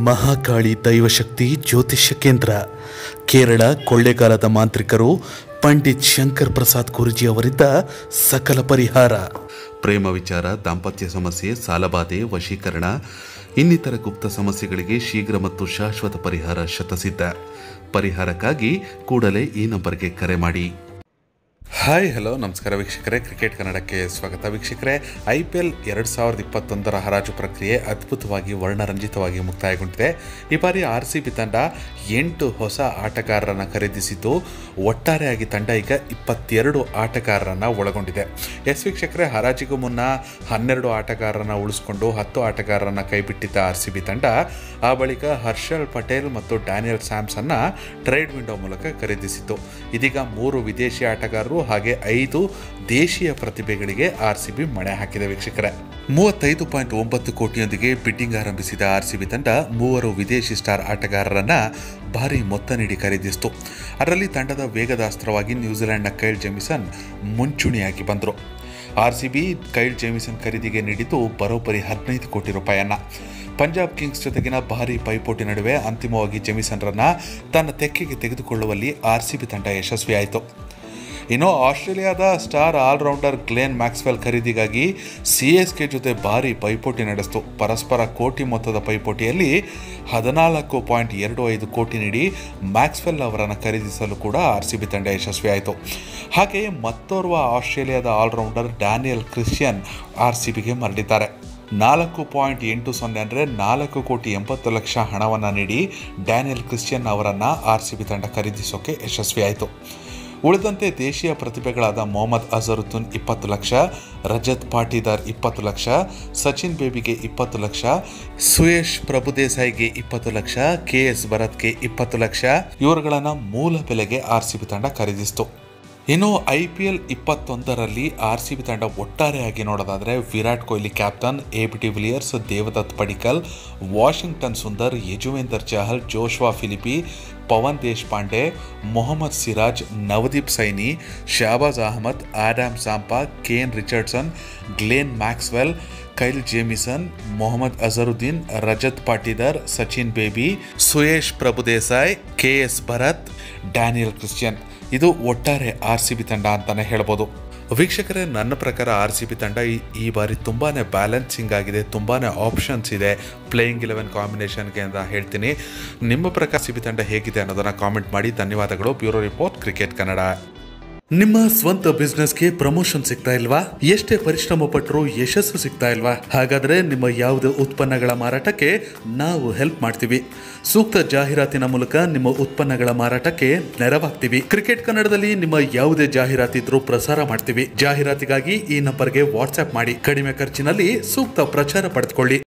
ಮಹಾಕಾಳಿ ದೈವಶಕ್ತಿ ಜ್ಯೋತಿಷ್ಯ ಕೇಂದ್ರ ಕೇರಳ ಕೊಳ್ಳೇಗಾಲದ ಮಾಂತ್ರಿಕರು ಪಂಡಿತ್ ಶಂಕರ್ ಪ್ರಸಾದ್ ಗುರುಜಿ ಅವರಿಂದ ಸಕಲ ಪರಿಹಾರ ಪ್ರೇಮ ವಿಚಾರ ದಾಂಪತ್ಯ ಸಮಸ್ಯೆ ಸಾಲಬಾಧೆ ವಶೀಕರಣ ಇನ್ನಿತರ ಗುಪ್ತ ಸಮಸ್ಯೆಗಳಿಗೆ ಶೀಘ್ರ ಮತ್ತು ಶಾಶ್ವತ ಪರಿಹಾರ ಶತಸಿದ್ಧ ಪರಿಹಾರಕ್ಕಾಗಿ ಕೂಡಲೇ ಈ ನಂಬರ್ಗೆ ಕರೆ ಮಾಡಿ ಹಾಯ್ ಹಲೋ ನಮಸ್ಕಾರ ವೀಕ್ಷಕರೇ ಕ್ರಿಕೆಟ್ ಕನ್ನಡಕ್ಕೆ ಸ್ವಾಗತ ವೀಕ್ಷಕರೇ ಐ ಪಿ ಎಲ್ ಎರಡು ಸಾವಿರದ ಇಪ್ಪತ್ತೊಂದರ ಹರಾಜು ಪ್ರಕ್ರಿಯೆ ಅದ್ಭುತವಾಗಿ ವರ್ಣರಂಜಿತವಾಗಿ ಮುಕ್ತಾಯಗೊಂಡಿದೆ ಈ ಬಾರಿ ಆರ್ ಸಿ ಬಿ ತಂಡ ಎಂಟು ಹೊಸ ಆಟಗಾರರನ್ನು ಖರೀದಿಸಿದ್ದು ಒಟ್ಟಾರೆಯಾಗಿ ತಂಡ ಈಗ ಇಪ್ಪತ್ತೆರಡು ಆಟಗಾರರನ್ನು ಒಳಗೊಂಡಿದೆ ಎಸ್ ವೀಕ್ಷಕರೇ ಹರಾಜಿಗೂ ಮುನ್ನ ಹನ್ನೆರಡು ಆಟಗಾರರನ್ನು ಉಳಿಸ್ಕೊಂಡು ಹತ್ತು ಆಟಗಾರರನ್ನು ಕೈಬಿಟ್ಟಿದ್ದ ಆರ್ ಸಿ ಬಿ ತಂಡ ಆ ಬಳಿಕ ಹರ್ಷಲ್ ಪಟೇಲ್ ಮತ್ತು ಡ್ಯಾನಿಯಲ್ ಸ್ಯಾಮ್ಸನ್ನ ಟ್ರೇಡ್ ವಿಂಡೋ ಮೂಲಕ ಖರೀದಿಸಿತು ಇದೀಗ ಮೂರು ವಿದೇಶಿ ಆಟಗಾರರು ಹಾಗೆ ಐದು ದೇಶೀಯ ಪ್ರತಿಭೆಗಳಿಗೆ ಆರ್ ಸಿ ಬಿ ಮಣೆ ಹಾಕಿದೆ ವೀಕ್ಷಕರೇ ಮೂವತ್ತೈದು ಪಾಯಿಂಟ್ ಒಂಬತ್ತು ಕೋಟಿಯೊಂದಿಗೆ ಬಿಡ್ಡಿಂಗ್ ಆರಂಭಿಸಿದ ಆರ್ ಸಿ ಬಿ ತಂಡ ಮೂವರು ವಿದೇಶಿ ಸ್ಟಾರ್ ಆಟಗಾರರನ್ನ ಭಾರಿ ಮೊತ್ತ ನೀಡಿ ಖರೀದಿಸಿತು ಅದರಲ್ಲಿ ತಂಡದ ವೇಗದ ಅಸ್ತ್ರವಾಗಿ ನ್ಯೂಜಿಲೆಂಡ್ನ ಕೈಲ್ ಜೆಮಿಸನ್ ಮುಂಚೂಣಿಯಾಗಿ ಬಂದರು R C B Kyle Jamieson ಖರೀದಿಗೆ ನೀಡಿದ್ದು ಬರೋಬ್ಬರಿ ಹದಿನೈದು ಕೋಟಿ ರೂಪಾಯನ್ನ ಪಂಜಾಬ್ ಕಿಂಗ್ಸ್ ಜೊತೆಗಿನ ಭಾರಿ ಪೈಪೋಟಿ ನಡುವೆ ಅಂತಿಮವಾಗಿ ಜೆಮಿಸನ್ರನ್ನ ತನ್ನ ತೆಕ್ಕೆಗೆ ತೆಗೆದುಕೊಳ್ಳುವಲ್ಲಿ ಆರ್ ಸಿ ಬಿ ತಂಡ ಯಶಸ್ವಿಯಾಯಿತು ಇನ್ನು ಆಸ್ಟ್ರೇಲಿಯಾದ ಸ್ಟಾರ್ ಆಲ್ರೌಂಡರ್ ಗ್ಲೇನ್ ಮ್ಯಾಕ್ಸ್ವೆಲ್ ಖರೀದಿಗಾಗಿ ಸಿ ಎಸ್ ಕೆ ಜೊತೆ ಭಾರಿ ಪೈಪೋಟಿ ನಡೆಸಿತು ಪರಸ್ಪರ ಕೋಟಿ ಮೊತ್ತದ ಪೈಪೋಟಿಯಲ್ಲಿ ಹದಿನಾಲ್ಕು ಪಾಯಿಂಟ್ ಎರಡು ಐದು ಕೋಟಿ ನೀಡಿ ಮ್ಯಾಕ್ಸ್ವೆಲ್ ಅವರನ್ನು ಖರೀದಿಸಲು ಕೂಡ ಆರ್ ಸಿ ಬಿ ತಂಡ ಯಶಸ್ವಿಯಾಯಿತು ಹಾಗೆ ಮತ್ತೋರ್ವ ಆಸ್ಟ್ರೇಲಿಯಾದ all rounder Daniel Christian R C ಬಿಗೆ ಮರಳಿದ್ದಾರೆ ನಾಲ್ಕು ಪಾಯಿಂಟ್ ಎಂಟು ಸೊನ್ನೆ ಅಂದರೆ ನಾಲ್ಕು ಕೋಟಿ ಎಂಬತ್ತು ಲಕ್ಷ ಹಣವನ್ನು ನೀಡಿ ಡ್ಯಾನಿಯಲ್ ಕ್ರಿಶ್ಚಿಯನ್ ಅವರನ್ನು ಆರ್ ಸಿ ಬಿ ತಂಡ ಖರೀದಿಸೋಕೆ ಯಶಸ್ವಿಯಾಯಿತು ಉಳಿದಂತೆ ದೇಶೀಯ ಪ್ರತಿಭೆಗಳಾದ ಮೊಹಮ್ಮದ್ ಅಜರುದ್ದೀನ್ ಇಪ್ಪತ್ತು ಲಕ್ಷ ರಜತ್ ಪಾಟೀದಾರ್ ಇಪ್ಪತ್ತು ಲಕ್ಷ ಸಚಿನ್ ಬೇಬಿಗೆ ಇಪ್ಪತ್ತು ಲಕ್ಷ ಸುಯೇಶ್ ಪ್ರಭುದೇಸಾಯಿಗೆ ಇಪ್ಪತ್ತು ಲಕ್ಷ ಕೆ ಎಸ್ ಭರತ್ಗೆ ಇಪ್ಪತ್ತು ಲಕ್ಷ ಇವರುಗಳನ್ನು ಮೂಲ ಬೆಲೆಗೆ ಆರ್ ಸಿ ಬಿ ತಂಡ ಖರೀದಿಸಿತು ಇನ್ನು ಐ ಪಿ ಎಲ್ ಇಪ್ಪತ್ತೊಂದರಲ್ಲಿ ಆರ್ ಸಿ ಬಿ ತಂಡ ಒಟ್ಟಾರೆಯಾಗಿ ನೋಡೋದಾದರೆ Virat Kohli captain A B de Villiers Devdutt Padikkal Washington Sundar Yuzvendra Chahal Joshua Philippe Pavan Deshpande Mohammed Siraj Navdeep Saini Shahbaz Ahmed Adam Zampa Kane Richardson Glenn Maxwell Kyle Jamieson Mohammed Azharuddeen Rajat Patidar Sachin Baby Suyash Prabhudessai K S Bharat Daniel Christian ಇದು ಒಟ್ಟಾರೆ ಆರ್ ಸಿ ಬಿ ತಂಡ ಅಂತಾನೆ ಹೇಳ್ಬೋದು ವೀಕ್ಷಕರೇ ನನ್ನ ಪ್ರಕಾರ ಆರ್ ಸಿ ಬಿ ತಂಡ ಈ ಈ ಬಾರಿ ತುಂಬಾ ಬ್ಯಾಲೆನ್ಸಿಂಗ್ ಆಗಿದೆ ತುಂಬಾ ಆಪ್ಷನ್ಸ್ ಇದೆ ಪ್ಲೇಯಿಂಗ್ ಇಲೆವೆನ್ ಕಾಂಬಿನೇಷನ್ಗೆ ಅಂತ ಹೇಳ್ತೀನಿ ನಿಮ್ಮ ಪ್ರಕಾರ ಸಿ ಬಿ ತಂಡ ಹೇಗಿದೆ ಅನ್ನೋದನ್ನು ಕಾಮೆಂಟ್ ಮಾಡಿ ಧನ್ಯವಾದಗಳು ಬ್ಯೂರೋ ರಿಪೋರ್ಟ್ ಕ್ರಿಕೆಟ್ ಕನ್ನಡ ನಿಮ್ಮ ಸ್ವಂತ ಬಿಸ್ನೆಸ್ಗೆ ಪ್ರಮೋಷನ್ ಸಿಗ್ತಾ ಇಲ್ವಾ ಎಷ್ಟೇ ಪರಿಶ್ರಮ ಪಟ್ಟರು ಯಶಸ್ಸು ಸಿಗ್ತಾ ಇಲ್ವಾ ಹಾಗಾದ್ರೆ ನಿಮ್ಮ ಯಾವುದೇ ಉತ್ಪನ್ನಗಳ ಮಾರಾಟಕ್ಕೆ ನಾವು ಹೆಲ್ಪ್ ಮಾಡ್ತೀವಿ ಸೂಕ್ತ ಜಾಹೀರಾತಿನ ಮೂಲಕ ನಿಮ್ಮ ಉತ್ಪನ್ನಗಳ ಮಾರಾಟಕ್ಕೆ ನೆರವಾಗ್ತೀವಿ ಕ್ರಿಕೆಟ್ ಕನ್ನಡದಲ್ಲಿ ನಿಮ್ಮ ಯಾವುದೇ ಜಾಹೀರಾತಿದ್ರೂ ಪ್ರಸಾರ ಮಾಡ್ತೀವಿ ಜಾಹೀರಾತಿಗಾಗಿ ಈ ನಂಬರ್ಗೆ ವಾಟ್ಸ್ಆಪ್ ಮಾಡಿ ಕಡಿಮೆ ಖರ್ಚಿನಲ್ಲಿ ಸೂಕ್ತ ಪ್ರಚಾರ ಪಡೆದುಕೊಳ್ಳಿ